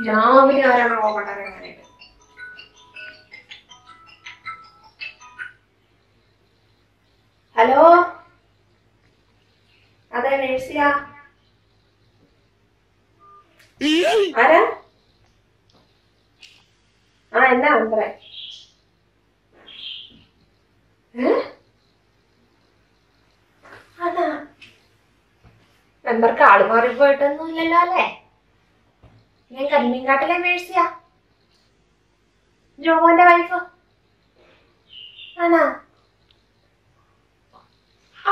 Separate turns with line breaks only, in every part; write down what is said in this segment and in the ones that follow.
രാവിലെ ആരാണോ കൊണ്ടിറങ്ങാനായിട്ട് ഹലോ അതെ മേഴ്സിയ ആരാ ആ എന്നാ നമ്പറേ അതാ നമ്പർക്ക് ആള് മാറി പോയിട്ടൊന്നും ഇല്ലല്ലോ അല്ലേ ഞാൻ കരിമീൻകാട്ടിലെ മേഴ്സിയാ ജോമോന്റെ വൈഫ് ആണാ ആ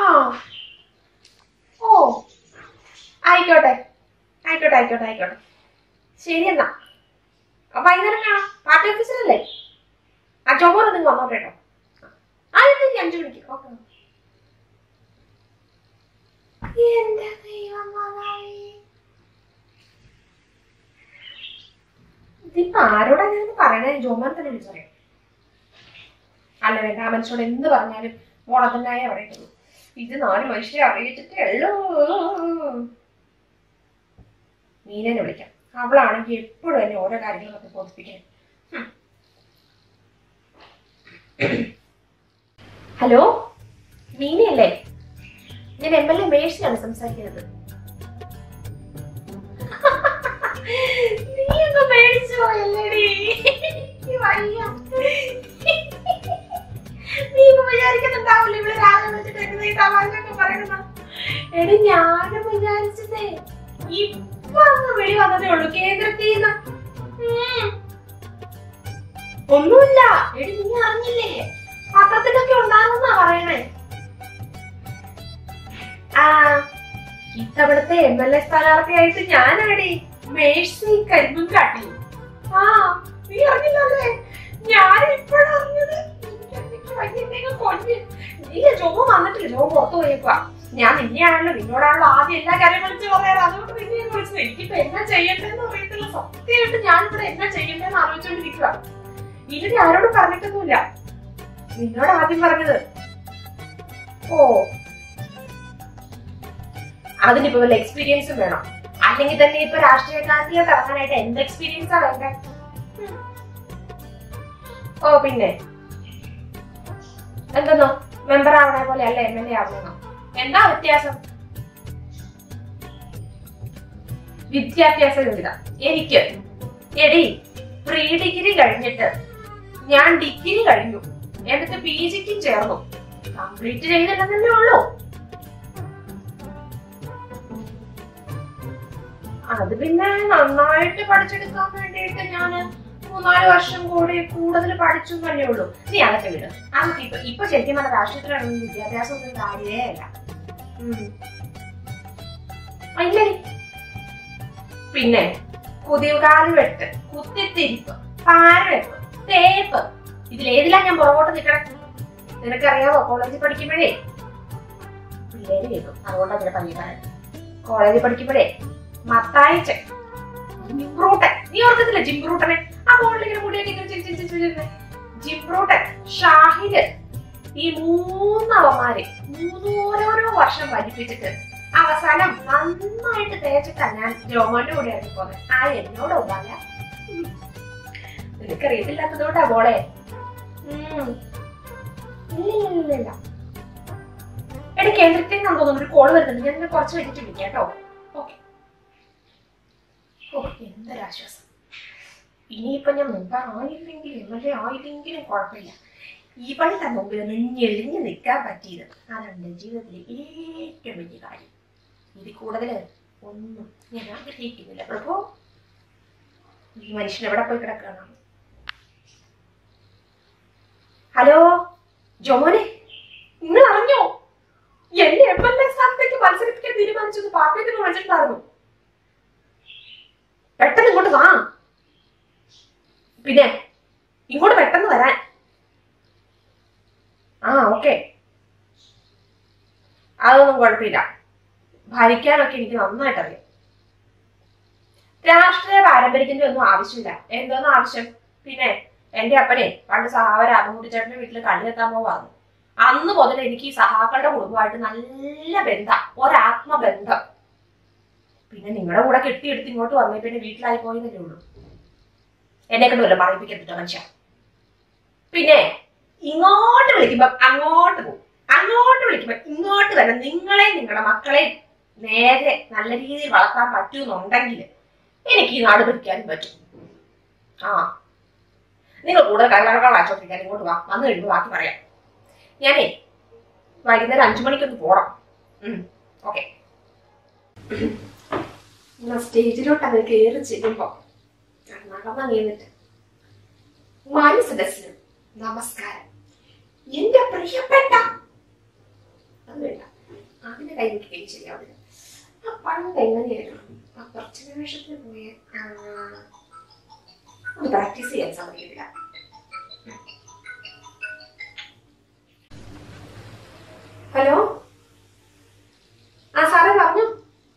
ഓ ആയിക്കോട്ടെ ആയിക്കോട്ടെ ആയിക്കോട്ടെ ആയിക്കോട്ടെ ശരി എന്നാ അപ്പൊ വൈകുന്നേരം കാണാം പാർട്ടി ഓഫീസിലല്ലേ ആ ജോമോൻ നിങ്ങൾ വന്നോട്ടെ കേട്ടോ ആ എന്തെങ്കിലും അഞ്ചു മണിക്ക് ഓക്കെ എന്റെ ദൈവം മാതാവേ. ഇതിപ്പോ ആരോടാ ഞാൻ പറയണേ ജോമാൻ തന്നെ വിളിച്ചറിയാം അല്ല വേണ്ട ആ മനുഷ്യനോട് എന്ത് പറഞ്ഞാലും മോളെ തന്നെ പറയത്തുള്ളൂ ഇത് നാല് മനുഷ്യരെ അറിയിച്ചിട്ടേ ഉള്ളൂ മീനനെ വിളിക്കാം അവളാണെങ്കിൽ എപ്പോഴും എന്നെ ഓരോ കാര്യങ്ങളൊക്കെ ബോധിപ്പിക്കാൻ ഹും. ഹലോ മീനയല്ലേ ഞാൻ എം എൽ എ മേഴ്സിയാണ് സംസാരിക്കുന്നത് നീ അങ്ങ് പേടിച്ചു പോയല്ലേടി എനിക്ക് വയ്യ നീ ഇപ്പൊ വിചാരിക്കുന്നുണ്ടാവില്ല ഇവിടെ രാവിലെ വെച്ചിട്ട് എന്നെ ഈ തമാശയൊക്കെ പറയണത് എടി ഞാനും വിചാരിച്ചതേ ഇപ്പൊ അങ്ങ് വെളി വന്നതേ ഉള്ളൂ കേന്ദ്രത്തിൽ നിന്ന് ഉം. ഒന്നുമില്ല എടി നീ അറിഞ്ഞില്ലേ പത്രത്തിലൊക്കെ ഉണ്ടാകുന്നാ പറയണേ ആ ഇത്തവണത്തെ എം എൽ എ സ്ഥാനാർത്ഥിയായിട്ട് ഞാനാടി മേഴ്സി കരിമ്പും കാട്ടി ആ നീ അറിഞ്ഞില്ലല്ലേ ഞാൻ ഇപ്പോഴറിഞ്ഞത് എനിക്ക് വയ്യ, എന്നെ അങ്ങ് കൊല്ല്. ഇല്ല ജോ വന്നിട്ടില്ല ജോ പുറത്തു പോയേക്കുവാ ഞാൻ നിന്നെയാണല്ലോ നിന്നോടാണല്ലോ ആദ്യം എല്ലാ കാര്യം വിളിച്ച് പറയാറ് അതുകൊണ്ട് നിന്നെ ഞാൻ വിളിച്ചത് എനിക്കിപ്പോ എന്നാ ചെയ്യണ്ടെന്ന് അറിയത്തില്ല സത്യമായിട്ട് ഞാനിവിടെ എന്നാ ചെയ്യണ്ടെന്ന് ആലോചിച്ചോണ്ടിരിക്കുക ഇതിന് ആരോടും പറഞ്ഞിട്ടൊന്നുമില്ല നിന്നോട് ആദ്യം പറഞ്ഞത് ഓ അതിനിപ്പോ വല്ല എക്സ്പീരിയൻസും വേണം അല്ലെങ്കിൽ തന്നെ ഇപ്പൊ രാഷ്ട്രീയക്കാരിലേക്ക് ഇറങ്ങാനായിട്ട് എന്ത് എക്സ്പീരിയൻസാ വേണ്ടേ ഉം. ഓ പിന്നെ എന്തെന്നോ മെമ്പർ ആവണ പോലെ അല്ല എം എൽ എ ആവുന്നോ എന്താ വ്യത്യാസം വിദ്യാഭ്യാസ യോഗ്യത എനിക്ക് എടി പ്രീ ഡിഗ്രി കഴിഞ്ഞിട്ട് ഞാൻ ഡിഗ്രി കഴിഞ്ഞു എന്നിട്ട് പി ജിക്കും ചേർന്നു കംപ്ലീറ്റ് ചെയ്തില്ലെന്നല്ലേ ഉള്ളൂ അത് പിന്നെ നന്നായിട്ട് പഠിച്ചെടുക്കാൻ വേണ്ടിയിട്ട് ഞാൻ മൂന്നാല് വർഷം കൂടി കൂടുതൽ പഠിച്ചു തന്നെ ഉള്ളൂ നീ അതൊക്കെ വിട് അതൊക്കെ ഇപ്പൊ ഇപ്പൊ ശരിക്കും പറഞ്ഞ രാഷ്ട്രീയത്തിലാണെങ്കിൽ വിദ്യാഭ്യാസം ഒന്നും കാര്യമേ അല്ല ഉം. ആ, ഇല്ലടി പിന്നെ കുതികാല് വെട്ട് കുത്തിത്തിരിപ്പ് പാരവെപ്പ് തേപ്പ് ഇതിലേതിലാ ഞാൻ പുറകോട്ട് നിൽക്കണേ നിനക്കറിയാവോ കോളേജിൽ പഠിക്കുമ്പോഴേ പിള്ളേര് കേൾക്കും അതുകൊണ്ടാ ചില പള്ളിക്കാരൻ കോളേജിൽ പഠിക്കുമ്പോഴേ മത്തായിച്ച ജിംബ്രൂട്ടൻ നീ ഓർക്കത്തില്ല ജിംബ്രൂട്ടനെ ആ ബോളിൽ ഇങ്ങനെ മുടിയൊക്കെ ഇങ്ങനെ ചിരി ചിരി ചിരി ചിരി ജിംബ്രൂട്ടൻ ഷാഹിദ് ഈ മൂന്നവന്മാര് മൂന്നോരോരോ വർഷം വലിപ്പിച്ചിട്ട് അവസാനം നന്നായിട്ട് തേച്ചിട്ടാ ഞാൻ ജോമോന്റെ കൂടെ ഇറങ്ങി പോന്നെ ആ എന്നോട് ഒന്നാല നിനക്കറിയത്തില്ലാത്തതുകൊണ്ടാ മോളെ ഉം. ഇല്ല ഇല്ല ഇല്ല ഇല്ല എടി കേന്ദ്രത്തിൽ നിന്നാണ് തോന്നുന്നു ഒരു കോള് വരുന്നുണ്ട് ഞാൻ നിന്നെ കുറച്ച് കഴിഞ്ഞിട്ട് വിളിക്കാം കേട്ടോ ഓക്കെ ഓ എന്തൊരാശ്വാസം ഇനിയിപ്പൊ ഞാൻ മെമ്പർ ആയില്ലെങ്കിലും എം എൽ എ ആയില്ലെങ്കിലും കുഴപ്പമില്ല ഇവളുടെ മുമ്പിൽ ഒന്ന് ഞെളിഞ്ഞ് നിൽക്കാൻ പറ്റിയത് അതാണ് എൻ്റെ ജീവിതത്തിലെ ഏറ്റവും വലിയ കാര്യം ഇതിൽ കൂടുതൽ ഒന്നും ഞാൻ ആഗ്രഹിക്കുന്നില്ല പ്രഭു ഈ മനുഷ്യൻ എവിടെ പോയി കിടക്കുകയാണ് ഹലോ ജോമോനെ നിങ്ങൾ അറിഞ്ഞോ എന്നെ എം എൽ എ സ്ഥാനത്തേക്ക് മത്സരിപ്പിക്കാൻ തീരുമാനിച്ചത് പാർട്ടിയിൽ നിന്ന് വിളിച്ചിട്ടുണ്ടായിരുന്നു പെട്ടെന്ന് ഇങ്ങോട്ട് വാ പിന്നെ ഇങ്ങോട്ട് പെട്ടെന്ന് വരാൻ ആ ഓക്കെ അതൊന്നും കുഴപ്പമില്ല ഭരിക്കാനൊക്കെ എനിക്ക് നന്നായിട്ട് അറിയാം രാഷ്ട്രീയ പാരമ്പര്യത്തിന്റെ ഒന്നും ആവശ്യമില്ല എന്തോന്നും ആവശ്യം പിന്നെ എന്റെ അപ്പനെ പണ്ട് സഹാവ രാമകുട്ടിച്ചേട്ടന്റെ വീട്ടിൽ കണ്ണിലെത്താൻ പോവാന്ന് അന്ന് മുതൽ എനിക്ക് ഈ സഹാക്കളുടെ കുടുംബമായിട്ട് നല്ല ബന്ധം ഒരാത്മബന്ധം പിന്നെ നിങ്ങളുടെ കൂടെ കെട്ടിയെടുത്ത് ഇങ്ങോട്ട് വന്നേ പിന്നെ വീട്ടിലായി പോയെന്നല്ലേ ഉള്ളൂ എന്നെ കൊണ്ട് വല്ല പറയിപ്പിക്കത്തില്ല മനുഷ്യ പിന്നെ ഇങ്ങോട്ട് വിളിക്കുമ്പോ അങ്ങോട്ട് പോകും അങ്ങോട്ട് വിളിക്കുമ്പോ ഇങ്ങോട്ട് തന്നെ നിങ്ങളെ നിങ്ങളുടെ മക്കളെ നേരെ നല്ല രീതിയിൽ വളർത്താൻ പറ്റുമെന്നുണ്ടെങ്കിൽ എനിക്ക് ഈ നാട് ഭരിക്കാനും പറ്റും ആ നിങ്ങൾ കൂടുതൽ കള്ളകള ആശോപ്പിക്കാൻ ഇങ്ങോട്ട് വാ വന്നു കഴിയുമ്പോൾ ബാക്കി പറയാം ഞാനേ വൈകുന്നേരം അഞ്ചു മണിക്കൊന്ന് പോണം ഓക്കെ സ്റ്റേജിലോട്ട് അങ്ങ് കയറി ചെല്ലുമ്പോ നടന്നു നീന്നിട്ട് മനസ്സിലും നമസ്കാരം എന്റെ പ്രിയപ്പെട്ട അത് വേണ്ട അതിന്റെ കൈ എനിക്ക് കൈ ശരിയാവില്ല ആ പണ്ട് എങ്ങനെയായിരുന്നു ആ കുറച്ച് നിമിഷത്തിൽ പോയ അത് പ്രാക്ടീസ് ചെയ്യാൻ സമ്മതിക്കില്ല ഹലോ ആ സാറേ പറഞ്ഞു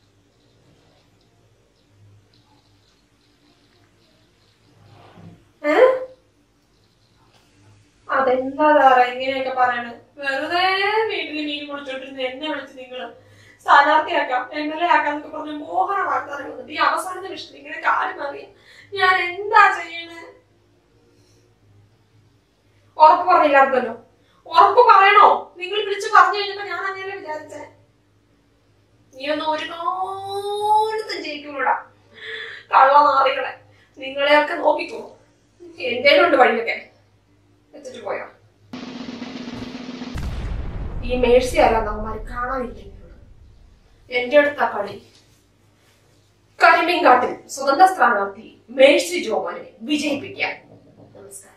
ഏ അതെന്താ സാറേ ഇങ്ങനെയൊക്കെ പറയണത് വെറുതെ വീട്ടില് മീൻ കുടിച്ചോണ്ടിരുന്ന് എന്നെ വിളിച്ച് നിങ്ങള് സ്ഥാനാർത്ഥിയാക്കാം എം എൽ എ ആക്കാന്നൊക്കെ പറഞ്ഞ് മോഹന വാഗ്ദാനം വന്നിട്ട് ഈ അവസാന നിമിഷത്തിൽ ഇങ്ങനെ കാര്യം മാറി ഞാൻ എന്താ ചെയ്യണേ ഉറപ്പ് പറഞ്ഞില്ലായിരുന്നല്ലോ ഉറപ്പ് പറയണോ നിങ്ങൾ വിളിച്ച് പറഞ്ഞു കഴിഞ്ഞപ്പോ ഞാൻ അങ്ങനെ വിചാരിച്ചേ നീ ഒന്നും ഒരു കാലത്തും ജയിക്കൂടാ കള്ളനാറികളെ നിങ്ങളെയൊക്കെ നോക്കിക്കോ എന്റെ ഉണ്ട് വഴിയൊക്കെ വെച്ചിട്ട് പോയോ ഈ മേഴ്സി ആരാന്ന് അവന്മാര് കാണാതിരിക്കുന്നു എന്റെ അടുത്ത കളി കരിമീൻകാട്ടിൽ സ്വതന്ത്ര സ്ഥാനാർത്ഥി മേഴ്സി ജോമനെ വിജയിപ്പിക്കാൻ നമസ്കാരം